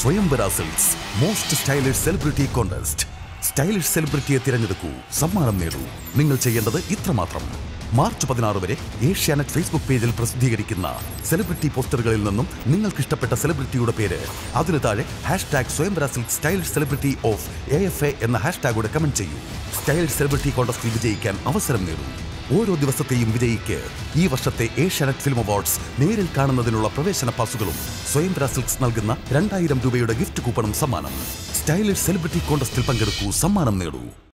സ്വയംവര silks most stylish celebrity contest stylish സെലിബ്രിറ്റിയെ തിരഞ്ഞെടുക്കൂ സമ്മാനം നേടൂ നിങ്ങൾ ചെയ്യേണ്ടത് ഇത്രമാത്രം മാർച്ച് പതിനാറ് വരെ ഏഷ്യാനെറ്റ് ഫേസ്ബുക്ക് പേജിൽ പ്രസിദ്ധീകരിക്കുന്ന സെലിബ്രിറ്റി പോസ്റ്ററുകളിൽ നിന്നും നിങ്ങൾക്ക് ഇഷ്ടപ്പെട്ട സെലിബ്രിറ്റിയുടെ പേര് അതിന് താഴെ hashtag Swayamvara silk stylish celebrity of A F A എന്ന ഹാഷ്ടാഗോടെ കമന്റ് ചെയ്യൂ സ്റ്റൈലിഷ് സെലിബ്രിറ്റി കോൺടെസ്റ്റിൽ വിജയിക്കാൻ അവസരം നേടൂ ഓരോ ദിവസത്തെയും വിജയിക്ക് ഈ വർഷത്തെ ഏഷ്യാനെറ്റ് ഫിലിം അവാർഡ്സ് നേരിൽ കാണുന്നതിനുള്ള പ്രവേശന പാസുകളും സ്വയംവര സിൽക്സ് നൽകുന്ന രണ്ടായിരം രൂപയുടെ ഗിഫ്റ്റ് കൂപ്പണും സമ്മാനം സ്റ്റൈലിഷ് സെലിബ്രിറ്റി കോൺടെസ്റ്റിൽ പങ്കെടുക്കൂ സമ്മാനം നേടൂ